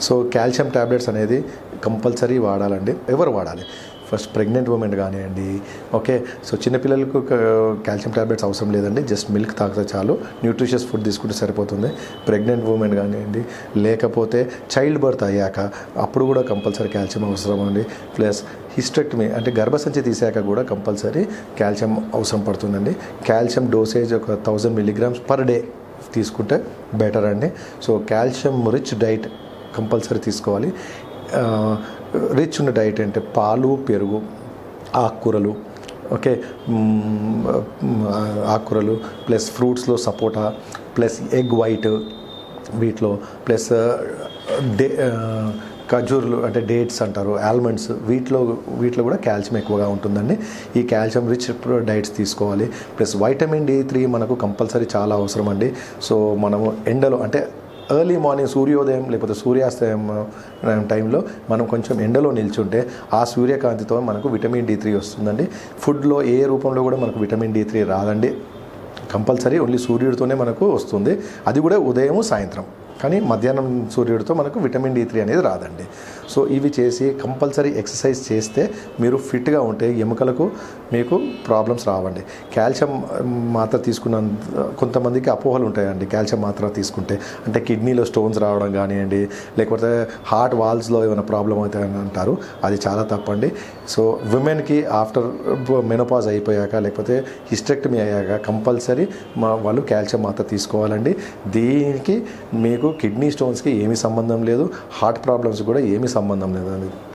so calcium tablets అనేది compulsory వాడాలండి ఎవరు వాడాలి ఫస్ట్ ప్రెగ్నెంట్ ఉమెన్ కానివ్వండి ఓకే సో చిన్నపిల్లలకు కాల్షియం ట్యాబ్లెట్స్ అవసరం లేదండి జస్ట్ మిల్క్ తాగితే చాలు న్యూట్రిషియస్ ఫుడ్ తీసుకుంటే సరిపోతుంది ప్రెగ్నెంట్ ఉమెన్ కానివ్వండి లేకపోతే చైల్డ్ బర్త్ అయ్యాక అప్పుడు కూడా కంపల్సరీ కాల్షియం అవసరం అండి ప్లస్ హిస్టెక్టమీ అంటే గర్భసంచి తీసాక కూడా కంపల్సరీ కాల్షియం అవసరం పడుతుందండి కాల్షియం డోసేజ్ ఒక థౌజండ్ మిల్లీగ్రామ్స్ పర్ డే తీసుకుంటే బెటర్ అండి so calcium rich diet compulsory తీసుకోవాలి రిచ్ ఉన్న డైట్ అంటే పాలు పెరుగు ఆకుకూరలు ఓకే మ్మ్, ఆకుకూరలు ప్లస్ ఫ్రూట్స్లో సపోటా ప్లస్ ఎగ్ వైట్ వీటిలో ప్లస్ డే ఖజూర్లు అంటే డేట్స్ అంటారు ఆల్మండ్స్ వీటిలో వీటిలో కూడా కాల్షియం ఎక్కువగా ఉంటుందండి ఈ కాల్షియం రిచ్ డైట్స్ తీసుకోవాలి ప్లస్ వైటమిన్ డి త్రీ మనకు కంపల్సరీ చాలా అవసరం అండి సో మనము ఎండలో అంటే ఎర్లీ మార్నింగ్ సూర్యోదయం లేకపోతే సూర్యాస్తయం ఆ, టైంలో మనం కొంచెం ఎండలో నిల్చుంటే ఆ సూర్యకాంతితో మనకు విటమిన్ డి త్రీ వస్తుందండి ఫుడ్లో ఏ రూపంలో కూడా మనకు విటమిన్ డి త్రీ రాదండి కంపల్సరీ ఓన్లీ సూర్యుడితోనే మనకు వస్తుంది అది కూడా ఉదయం సాయంత్రం కానీ మధ్యాహ్నం సూర్యుడితో మనకు విటమిన్ డి త్రీ అనేది రాదండి సో ఇవి చేసి కంపల్సరీ ఎక్సర్సైజ్ చేస్తే మీరు ఫిట్గా ఉంటే ఎముకలకు మీకు ప్రాబ్లమ్స్ రావండి కాల్షియం మాత్ర తీసుకున్న కొంతమందికి అపోహలు ఉంటాయండి కాల్షియం మాత్ర తీసుకుంటే అంటే కిడ్నీలో స్టోన్స్ రావడం కానివ్వండి లేకపోతే హార్ట్ వాల్స్లో ఏమైనా ప్రాబ్లం అవుతాయని అంటారు అది చాలా తప్పండి సో విమెన్కి ఆఫ్టర్ మెనోపాజ్ అయిపోయాక లేకపోతే హిస్టెక్టమీ అయ్యాక కంపల్సరీ మా వాళ్ళు కాల్షియం మాత్ర తీసుకోవాలండి దీనికి మీకు కిడ్నీ స్టోన్స్కి ఏమీ సంబంధం లేదు హార్ట్ ప్రాబ్లమ్స్ కూడా ఏమీ సంబంధం లేదండి